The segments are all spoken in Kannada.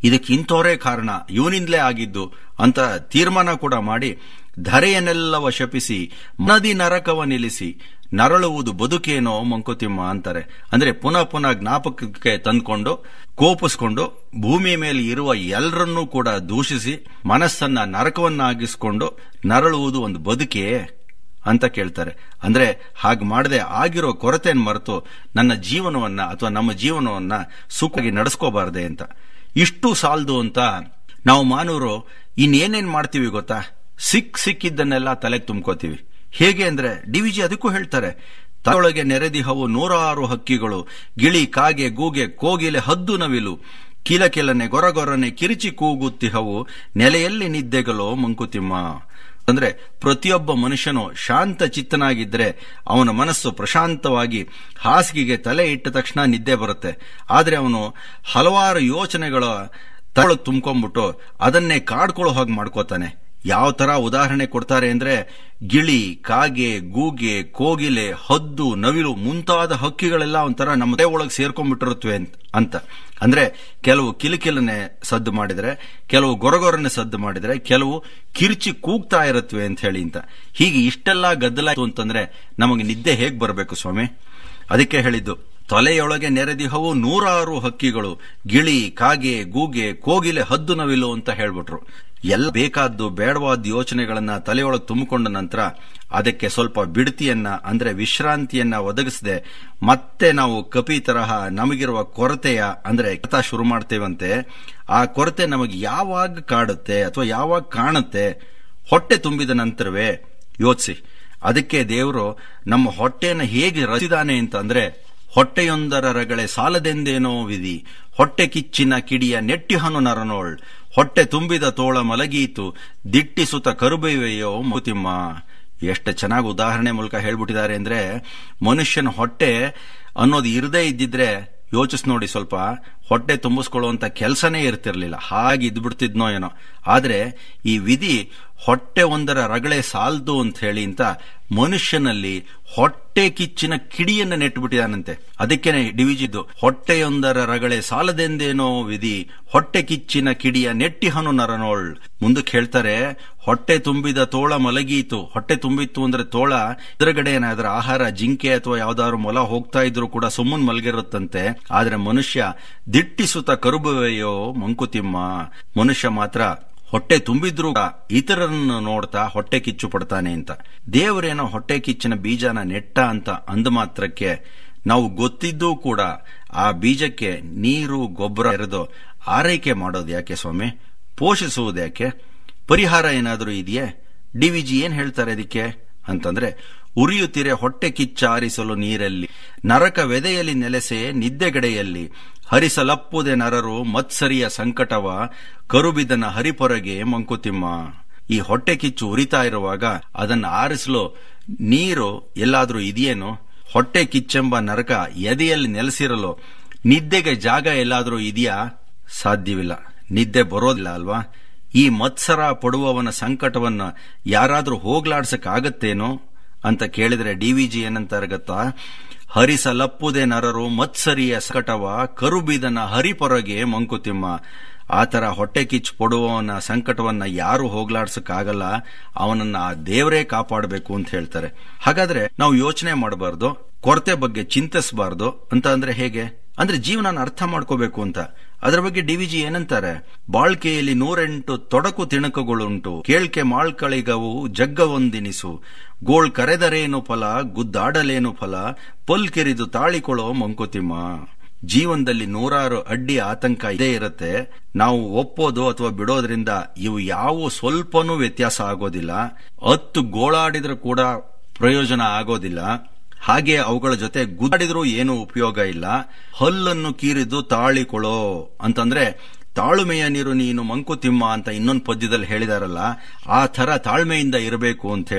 ಇದಕ್ಕೆ ಇಂಥವರೇ ಕಾರಣ ಇವನಿಂದಲೇ ಆಗಿದ್ದು ಅಂತ ತೀರ್ಮಾನ ಕೂಡ ಮಾಡಿ ಧರೆಯನ್ನೆಲ್ಲ ವಶಪಿಸಿ ನದಿ ನರಕವ ನಿಲ್ಲಿಸಿ ನರಳುವುದು ಬದುಕೇನೋ ಮಂಕುತಿಮ್ಮ ಅಂತಾರೆ ಅಂದ್ರೆ ಪುನಃ ಪುನಃ ಜ್ಞಾಪಕಕ್ಕೆ ತಂದ್ಕೊಂಡು ಕೋಪಿಸ್ಕೊಂಡು ಭೂಮಿ ಮೇಲೆ ಇರುವ ಎಲ್ಲರನ್ನೂ ಕೂಡ ದೂಷಿಸಿ ಮನಸ್ಸನ್ನ ನರಕವನ್ನಾಗಿಸ್ಕೊಂಡು ನರಳುವುದು ಒಂದು ಬದುಕೇ ಅಂತ ಕೇಳ್ತಾರೆ ಅಂದ್ರೆ ಹಾಗೆ ಮಾಡದೆ ಆಗಿರೋ ಕೊರತೆಯನ್ನು ಮರೆತು ನನ್ನ ಜೀವನವನ್ನ ಅಥವಾ ನಮ್ಮ ಜೀವನವನ್ನ ಸುಖವಾಗಿ ನಡೆಸ್ಕೋಬಾರ್ದೆ ಅಂತ ಇಷ್ಟು ಸಾಲದು ಅಂತ ನಾವು ಮಾನವರು ಇನ್ನೇನೇನ್ ಮಾಡ್ತೀವಿ ಗೊತ್ತಾ ಸಿಕ್ ಸಿಕ್ಕಿದ್ದನ್ನೆಲ್ಲ ತಲೆಗೆ ತುಂಬ್ಕೋತೀವಿ ಹೇಗೆ ಅಂದ್ರೆ ಡಿವಿಜಿ ಅದಕ್ಕೂ ಹೇಳ್ತಾರೆ ತಳೊಳಗೆ ನೆರೆದಿಹವು ನೂರಾರು ಹಕ್ಕಿಗಳು ಗಿಳಿ ಕಾಗೆ ಗೂಗೆ ಕೋಗಿಲೆ ಹದ್ದು ನವಿಲು ಕಿಲಕಿಲನೆ ಗೊರಗೊರನೆ ಕಿರಿಚಿ ಕೂಗುತ್ತಿಹವು ನೆಲೆಯಲ್ಲಿ ನಿದ್ದೆಗಲೋ ಮಂಕುತಿಮ್ಮ ಅಂದ್ರೆ ಪ್ರತಿಯೊಬ್ಬ ಮನುಷ್ಯನು ಶಾಂತ ಚಿತ್ತನಾಗಿದ್ರೆ ಅವನ ಮನಸ್ಸು ಪ್ರಶಾಂತವಾಗಿ ಹಾಸಿಗೆಗೆ ತಲೆ ಇಟ್ಟ ತಕ್ಷಣ ನಿದ್ದೆ ಬರುತ್ತೆ ಆದ್ರೆ ಅವನು ಹಲವಾರು ಯೋಚನೆಗಳ ತಗೊಳಕ್ ತುಂಬ್ಕೊಂಡ್ಬಿಟ್ಟು ಅದನ್ನೇ ಕಾಡ್ಕೊಳ್ಳೋ ಹಾಗೆ ಮಾಡ್ಕೋತಾನೆ ಯಾವ ತರ ಉದಾಹರಣೆ ಕೊಡ್ತಾರೆ ಅಂದ್ರೆ ಗಿಳಿ ಕಾಗೆ ಗೂಗೆ ಕೋಗಿಲೆ ಹದ್ದು ನವಿಲು ಮುಂತಾದ ಹಕ್ಕಿಗಳೆಲ್ಲ ಒಂಥರ ನಮ್ಮ ತಲೆ ಒಳಗೆ ಸೇರ್ಕೊಂಡ್ಬಿಟ್ಟಿರುತ್ತವೆ ಅಂತ ಅಂದ್ರೆ ಕೆಲವು ಕಿಲಕಿಲನೆ ಸದ್ದು ಮಾಡಿದ್ರೆ ಕೆಲವು ಗೊರಗೊರನೆ ಸದ್ದು ಮಾಡಿದ್ರೆ ಕೆಲವು ಕಿರ್ಚಿ ಕೂಗ್ತಾ ಇರತ್ವೆ ಅಂತ ಹೇಳಿ ಅಂತ ಹೀಗೆ ಇಷ್ಟೆಲ್ಲ ಗದ್ದಲಾಯ್ತು ಅಂತಂದ್ರೆ ನಮಗೆ ನಿದ್ದೆ ಹೇಗ್ ಬರಬೇಕು ಸ್ವಾಮಿ ಅದಕ್ಕೆ ಹೇಳಿದ್ದು ತೊಲೆಯೊಳಗೆ ನೆರೆದಿಹವು ನೂರಾರು ಹಕ್ಕಿಗಳು ಗಿಳಿ ಕಾಗೆ ಗೂಗೆ ಕೋಗಿಲೆ ಹದ್ದು ನವಿಲು ಅಂತ ಹೇಳ್ಬಿಟ್ರು ಎಲ್ಲ ಬೇಕಾದ್ದು ಬೇಡವಾದ ಯೋಚನೆಗಳನ್ನ ತಲೆಯೊಳಗೆ ತುಂಬಿಕೊಂಡ ನಂತರ ಅದಕ್ಕೆ ಸ್ವಲ್ಪ ಬಿಡ್ತಿಯನ್ನ ಅಂದ್ರೆ ವಿಶ್ರಾಂತಿಯನ್ನ ಒದಗಿಸದೆ ಮತ್ತೆ ನಾವು ಕಪಿ ತರಹ ನಮಗಿರುವ ಕೊರತೆಯ ಅಂದ್ರೆ ಕಥಾ ಶುರು ಮಾಡ್ತೇವಂತೆ ಆ ಕೊರತೆ ನಮಗೆ ಯಾವಾಗ ಕಾಡುತ್ತೆ ಅಥವಾ ಯಾವಾಗ ಕಾಣುತ್ತೆ ಹೊಟ್ಟೆ ತುಂಬಿದ ನಂತರವೇ ಯೋಚಿಸಿ ಅದಕ್ಕೆ ದೇವರು ನಮ್ಮ ಹೊಟ್ಟೆಯನ್ನು ಹೇಗೆ ರಚಿದಾನೆ ಅಂತಂದ್ರೆ ಹೊಟ್ಟೆಯೊಂದರ ರಗಳೆ ಸಾಲದೆಂದೇನೋ ವಿಧಿ ಹೊಟ್ಟೆ ಕಿಚ್ಚಿನ ಕಿಡಿಯ ನೆಟ್ಟಿಹನು ನರನೋಳ್ ಹೊಟ್ಟೆ ತುಂಬಿದ ತೋಳ ಮಲಗೀತು ದಿಟ್ಟಿಸುತ್ತ ಕರುಬೈವೆಯೋ ಮುತಿಮ್ಮ ಎಷ್ಟು ಚೆನ್ನಾಗಿ ಉದಾಹರಣೆ ಮೂಲಕ ಹೇಳ್ಬಿಟ್ಟಿದ್ದಾರೆ ಅಂದ್ರೆ ಮನುಷ್ಯನ ಹೊಟ್ಟೆ ಅನ್ನೋದು ಇರದೇ ಇದ್ದಿದ್ರೆ ಯೋಚಿಸ್ ನೋಡಿ ಸ್ವಲ್ಪ ಹೊಟ್ಟೆ ತುಂಬಿಸ್ಕೊಳ್ಳುವಂತ ಕೆಲಸನೇ ಇರ್ತಿರ್ಲಿಲ್ಲ ಹಾಗೆ ಇದ್ಬಿಡ್ತಿದ್ನೋ ಏನೋ ಆದ್ರೆ ಈ ವಿಧಿ ಹೊಟ್ಟೆ ಒಂದರ ರಗಳೆ ಸಾಲ್ದು ಅಂತ ಹೇಳಿ ಅಂತ ಮನುಷ್ಯನಲ್ಲಿ ಹೊಟ್ಟೆ ಕಿಚ್ಚಿನ ಕಿಡಿಯನ್ನ ನೆಟ್ಬಿಟ್ಟಿದಾನಂತೆ ಅದಕ್ಕೇನೆ ಡಿವಿಜಿದ್ದು ಹೊಟ್ಟೆಯೊಂದರ ರಗಳೆ ಸಾಲದೆಂದೇನೋ ವಿಧಿ ಹೊಟ್ಟೆ ಕಿಚ್ಚಿನ ಕಿಡಿಯ ನೆಟ್ಟಿಹನು ನರನೋಳ್ ಮುಂದಕ್ಕೆ ಹೇಳ್ತಾರೆ ಹೊಟ್ಟೆ ತುಂಬಿದ ತೋಳ ಮಲಗೀತು ಹೊಟ್ಟೆ ತುಂಬಿತ್ತು ಅಂದ್ರೆ ತೋಳ ಎದುರುಗಡೆ ಏನಾದ್ರೂ ಆಹಾರ ಜಿಂಕೆ ಅಥವಾ ಯಾವ್ದಾದ್ರು ಮೊಲ ಹೋಗ್ತಾ ಇದ್ರು ಕೂಡ ಸುಮ್ಮನ್ ಮಲಗಿರುತ್ತಂತೆ ಆದ್ರೆ ಮನುಷ್ಯ ದಿಟ್ಟಿಸುತ್ತ ಕರುಬುವೆಯೋ ಮಂಕುತಿಮ್ಮ ಮನುಷ್ಯ ಮಾತ್ರ ಹೊಟ್ಟೆ ತುಂಬಿದ್ರೂ ಇತರರನ್ನು ನೋಡ್ತಾ ಹೊಟ್ಟೆ ಕಿಚ್ಚು ಪಡ್ತಾನೆ ಅಂತ ದೇವರೇನೋ ಹೊಟ್ಟೆ ಕಿಚ್ಚಿನ ಬೀಜನ ನೆಟ್ಟ ಅಂತ ಅಂದ ಮಾತ್ರಕ್ಕೆ ನಾವು ಗೊತ್ತಿದ್ದೂ ಕೂಡ ಆ ಬೀಜಕ್ಕೆ ನೀರು ಗೊಬ್ಬರ ಎರೆದು ಆರೈಕೆ ಮಾಡೋದು ಯಾಕೆ ಸ್ವಾಮಿ ಪೋಷಿಸುವುದು ಯಾಕೆ ಪರಿಹಾರ ಏನಾದರೂ ಇದೆಯೇ ಡಿವಿಜಿ ಏನ್ ಹೇಳ್ತಾರೆ ಅದಕ್ಕೆ ಅಂತಂದ್ರೆ ಉರಿಯುತ್ತಿರೆ ಹೊಟ್ಟೆ ಕಿಚ್ಚಾರಿಸಲು ನೀರಲ್ಲಿ ನರಕ ವೆದೆಯಲ್ಲಿ ನೆಲೆಸೆ ನಿದ್ದೆಗಡೆಯಲ್ಲಿ ಹರಿಸಲಪ್ಪುದೆ ನರರು ಮತ್ಸರಿಯ ಸಂಕಟವ ಕರುಬಿದನ ಹರಿಪೊರಗೆ ಮಂಕುತಿಮ್ಮ ಈ ಹೊಟ್ಟೆ ಕಿಚ್ಚು ಉರಿತಾ ಇರುವಾಗ ಅದನ್ನು ಆರಿಸಲು ನೀರು ಎಲ್ಲಾದ್ರೂ ಇದೆಯೇನೋ ಹೊಟ್ಟೆ ಕಿಚ್ಚೆಂಬ ನರಕ ಎದೆಯಲ್ಲಿ ನೆಲೆಸಿರಲು ನಿದ್ದೆಗೆ ಜಾಗ ಎಲ್ಲಾದ್ರೂ ಇದೆಯಾ ಸಾಧ್ಯವಿಲ್ಲ ನಿದ್ದೆ ಬರೋದಿಲ್ಲ ಅಲ್ವಾ ಈ ಮತ್ಸರ ಪಡುವವನ ಸಂಕಟವನ್ನ ಯಾರಾದ್ರೂ ಹೋಗ್ಲಾಡ್ಸಕ್ಕಾಗತ್ತೇನೋ ಅಂತ ಕೇಳಿದ್ರೆ ಡಿವಿಜಿ ಏನಂತಾರೆ ಗೊತ್ತಾ ಹರಿಸಲಪ್ಪುದೆ ನರರು ಮತ್ಸರಿಯ ಸಂಕಟವ ಕರುಬಿದನ ಹರಿಪೊರಗೆ ಮಂಕುತಿಮ್ಮ ಆತರ ಹೊಟ್ಟೆ ಕಿಚ್ಚು ಪಡುವವನ ಸಂಕಟವನ್ನ ಯಾರು ಹೋಗ್ಲಾಡ್ಸಕ್ಕಾಗಲ್ಲ ಅವನನ್ನ ಆ ದೇವರೇ ಕಾಪಾಡಬೇಕು ಅಂತ ಹೇಳ್ತಾರೆ ಹಾಗಾದ್ರೆ ನಾವು ಯೋಚನೆ ಮಾಡಬಾರ್ದು ಕೊರತೆ ಬಗ್ಗೆ ಚಿಂತಿಸಬಾರ್ದು ಅಂತ ಅಂದ್ರೆ ಹೇಗೆ ಅಂದ್ರೆ ಜೀವನ ಅರ್ಥ ಮಾಡ್ಕೋಬೇಕು ಅಂತ ಅದರ ಬಗ್ಗೆ ಡಿವಿಜಿ ಏನಂತಾರೆ ಬಾಳ್ಕೆಯಲ್ಲಿ ನೂರೆಂಟು ತೊಡಕು ತಿಣಕಗಳುಂಟು ಕೇಳ್ಕೆ ಮಾಳ್ಕಳಿಗವು ಜಗ್ಗವೊಂದಿನಿಸು ಗೋಳ್ ಕರೆದರೇನು ಫಲ ಗುದ್ದಾಡಲೇನು ಫಲ ಪಲ್ಕೆರಿದು ತಾಳಿಕೊಳ್ಳೋ ಮಂಕುತಿಮ್ಮ ಜೀವನದಲ್ಲಿ ನೂರಾರು ಅಡ್ಡಿ ಆತಂಕ ಇದೇ ಇರುತ್ತೆ ನಾವು ಒಪ್ಪೋದು ಅಥವಾ ಬಿಡೋದ್ರಿಂದ ಇವು ಯಾವ ಸ್ವಲ್ಪನೂ ವ್ಯತ್ಯಾಸ ಆಗೋದಿಲ್ಲ ಹತ್ತು ಗೋಳಾಡಿದ್ರೂ ಕೂಡ ಪ್ರಯೋಜನ ಆಗೋದಿಲ್ಲ ಹಾಗೆ ಅವುಗಳ ಜೊತೆ ಗುದ್ದಾಡಿದ್ರೂ ಏನು ಉಪಯೋಗ ಇಲ್ಲ ಹಲ್ಲನ್ನು ಕೀರಿದು ತಾಳಿಕೊಳ್ಳೋ ಅಂತಂದ್ರೆ ತಾಳ್ಮೆಯ ನೀರು ನೀನು ಮಂಕುತಿಮ್ಮ ಅಂತ ಇನ್ನೊಂದು ಪದ್ಯದಲ್ಲಿ ಹೇಳಿದಾರಲ್ಲ ಆ ತರ ತಾಳ್ಮೆಯಿಂದ ಇರಬೇಕು ಅಂತ ಹೇಳಿದ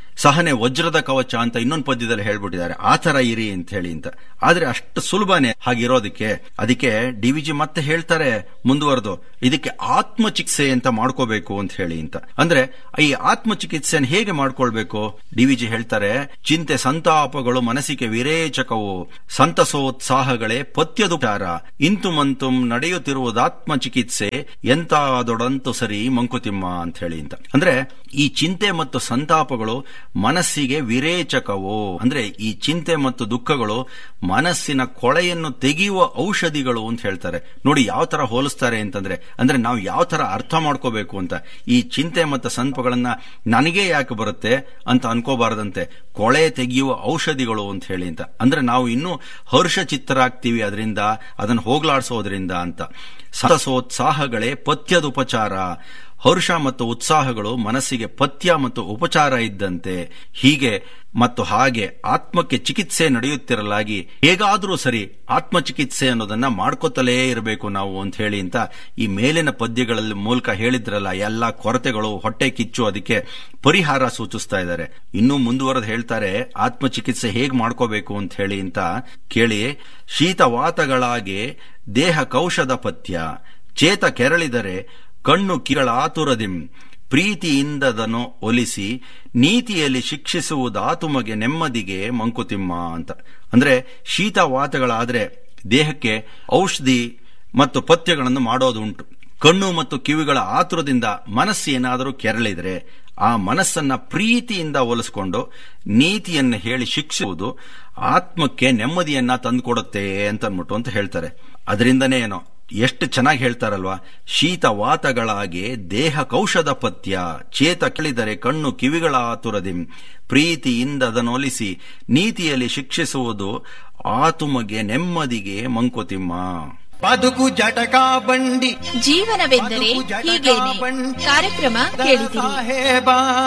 ಸಹನೆ ವಜ್ರದ ಕವಚ ಅಂತ ಇನ್ನೊಂದು ಪದ್ಯದಲ್ಲಿ ಹೇಳ್ಬಿಟ್ಟಿದ್ದಾರೆ ಆ ತರ ಇರಿ ಅಂತ ಹೇಳಿ ಅಂತ ಆದ್ರೆ ಅಷ್ಟು ಸುಲಭನೇ ಹಾಗಿರೋದಕ್ಕೆ ಅದಕ್ಕೆ ಡಿ ವಿಜಿ ಮತ್ತೆ ಹೇಳ್ತಾರೆ ಮುಂದುವರೆದು ಇದಕ್ಕೆ ಆತ್ಮಚಿಕಿತ್ಸೆ ಅಂತ ಮಾಡ್ಕೋಬೇಕು ಅಂತ ಹೇಳಿ ಅಂತ ಅಂದ್ರೆ ಈ ಆತ್ಮಚಿಕಿತ್ಸೆನ ಹೇಗೆ ಮಾಡ್ಕೊಳ್ಬೇಕು ಡಿ ವಿಜಿ ಹೇಳ್ತಾರೆ ಚಿಂತೆ ಸಂತಾಪಗಳು ಮನಸ್ಸಿಗೆ ವಿರೇಚಕವು ಸಂತಸೋತ್ಸಾಹಗಳೇ ಪಥ್ಯದುಪಚಾರ ಇಂತು ಮಂತುಂ ನಡೆಯುತ್ತಿರುವುದಾತ್ಮ ಚಿಕಿತ್ಸೆ ಎಂತಾದೊಡಂತು ಸರಿ ಮಂಕುತಿಮ್ಮ ಅಂತ ಹೇಳಿ ಅಂತ ಅಂದ್ರೆ ಈ ಚಿಂತೆ ಮತ್ತು ಸಂತಾಪಗಳು ಮನಸ್ಸಿಗೆ ವಿರೇಚಕವು ಅಂದ್ರೆ ಈ ಚಿಂತೆ ಮತ್ತು ದುಃಖಗಳು ಮನಸ್ಸಿನ ಕೊಳೆಯನ್ನು ತೆಗೆಯುವ ಔಷಧಿಗಳು ಅಂತ ಹೇಳ್ತಾರೆ ನೋಡಿ ಯಾವ ತರ ಹೋಲಿಸ್ತಾರೆ ಅಂತಂದ್ರೆ ಅಂದ್ರೆ ನಾವು ಯಾವ ತರ ಅರ್ಥ ಮಾಡ್ಕೋಬೇಕು ಅಂತ ಈ ಚಿಂತೆ ಮತ್ತು ಸಂತಾಪಗಳನ್ನ ನನಗೆ ಯಾಕೆ ಬರುತ್ತೆ ಅಂತ ಅನ್ಕೋಬಾರದಂತೆ ಕೊಳೆ ತೆಗೆಯುವ ಔಷಧಿಗಳು ಅಂತ ಹೇಳಿ ಅಂತ ಅಂದ್ರೆ ನಾವು ಇನ್ನೂ ಹರ್ಷ ಚಿತ್ತರಾಗ್ತೀವಿ ಅದರಿಂದ ಅದನ್ನು ಹೋಗ್ಲಾಡ್ಸೋದ್ರಿಂದ ಅಂತ ಸತಸೋತ್ಸಾಹಗಳೇ ಪಥ್ಯದುಪಚಾರ ಹರ್ಷ ಮತ್ತು ಉತ್ಸಾಹಗಳು ಮನಸ್ಸಿಗೆ ಪಥ್ಯ ಮತ್ತು ಉಪಚಾರ ಇದ್ದಂತೆ ಹೀಗೆ ಮತ್ತು ಹಾಗೆ ಆತ್ಮಕ್ಕೆ ಚಿಕಿತ್ಸೆ ನಡೆಯುತ್ತಿರಲಾಗಿ ಹೇಗಾದರೂ ಸರಿ ಆತ್ಮಚಿಕಿತ್ಸೆ ಅನ್ನೋದನ್ನ ಮಾಡ್ಕೋತಲೇ ಇರಬೇಕು ನಾವು ಅಂತ ಹೇಳಿ ಅಂತ ಈ ಮೇಲಿನ ಪದ್ಯಗಳಲ್ಲಿ ಮೂಲಕ ಹೇಳಿದ್ರಲ್ಲ ಎಲ್ಲ ಕೊರತೆಗಳು ಹೊಟ್ಟೆ ಕಿಚ್ಚು ಅದಕ್ಕೆ ಪರಿಹಾರ ಸೂಚಿಸ್ತಾ ಇದ್ದಾರೆ ಇನ್ನೂ ಮುಂದುವರೆದು ಹೇಳ್ತಾರೆ ಆತ್ಮಚಿಕಿತ್ಸೆ ಹೇಗ್ ಮಾಡ್ಕೋಬೇಕು ಅಂತ ಹೇಳಿ ಅಂತ ಕೇಳಿ ಶೀತವಾತಗಳಾಗಿ ದೇಹ ಕೌಶದ ಪಥ್ಯ ಚೇತ ಕೆರಳಿದರೆ ಕಣ್ಣು ಕಿರಳಾತುರದಿಂ ಪ್ರೀತಿಯಿಂದದನ್ನು ಒಲಿಸಿ ನೀತಿಯಲ್ಲಿ ಶಿಕ್ಷಿಸುವುದಾತುಮಗೆ ನೆಮ್ಮದಿಗೆ ಮಂಕುತಿಮ್ಮ ಅಂತ ಅಂದ್ರೆ ಶೀತವಾತಗಳಾದ್ರೆ ದೇಹಕ್ಕೆ ಔಷಧಿ ಮತ್ತು ಪಥ್ಯಗಳನ್ನು ಮಾಡೋದುಂಟು ಕಣ್ಣು ಮತ್ತು ಕಿವಿಗಳ ಆತುರದಿಂದ ಮನಸ್ಸು ಏನಾದರೂ ಕೆರಳಿದ್ರೆ ಆ ಮನಸ್ಸನ್ನ ಪ್ರೀತಿಯಿಂದ ಒಲಿಸ್ಕೊಂಡು ನೀತಿಯನ್ನು ಹೇಳಿ ಶಿಕ್ಷಿಸುವುದು ಆತ್ಮಕ್ಕೆ ನೆಮ್ಮದಿಯನ್ನ ತಂದುಕೊಡುತ್ತೆ ಅಂತ ಅನ್ಬಿಟ್ಟು ಅಂತ ಹೇಳ್ತಾರೆ ಅದರಿಂದನೇ ಏನೋ ಎಷ್ಟು ಚೆನ್ನಾಗಿ ಹೇಳ್ತಾರಲ್ವಾ ಶೀತವಾತಗಳಾಗಿ ದೇಹ ಕೌಶದ ಪಥ್ಯ ಚೇತ ಕೆಳಿದರೆ ಕಣ್ಣು ಕಿವಿಗಳ ಆತುರದಿ ಪ್ರೀತಿಯಿಂದ ಅದನ್ನೊಲಿಸಿ ನೀತಿಯಲ್ಲಿ ಶಿಕ್ಷಿಸುವುದು ಆತುಮಗೆ ನೆಮ್ಮದಿಗೆ ಮಂಕುತಿಮ್ಮ ಬದುಕು ಜಟಕಾ ಬಂಡಿ ಜೀವನವೆಂದರೆ ಹೀಗೇನೆ ಕಾರ್ಯಕ್ರಮ ಕೇಳಿದಿರಿ ಸಾಹೇಬ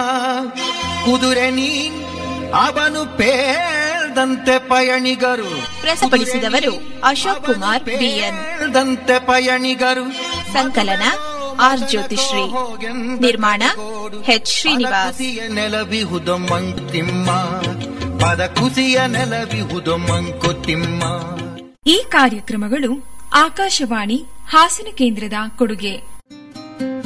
ಕುದುರೆ ನೀನ್ ಅವನು ಪೇಳ್ದಂತೆ ಪಯಣಿಗರು ಪ್ರಸ್ತುತಪಡಿಸಿದವರು ಅಶೋಕ್ ಕುಮಾರ್ ಬಿಎನ್ ಪೇಳ್ದಂತೆ ಪಯಣಿಗರು ಸಂಕಲನ ಆರ್ ಜ್ಯೋತಿಶ್ರೀ ನಿರ್ಮಾಣ ಎಚ್ ಶ್ರೀನಿವಾಸ್ ಕುಸಿಯ ನೆಲವಿಹುದು ಮಂಕುತಿಮ್ಮ ಪದ ಕುಸಿಯ ನೆಲವಿಹುದು ಮಂಕುತಿಮ್ಮ ಈ ಕಾರ್ಯಕ್ರಮಗಳು ಆಕಾಶವಾಣಿ ಹಾಸನ ಕೇಂದ್ರದ ಕೊಡುಗೆ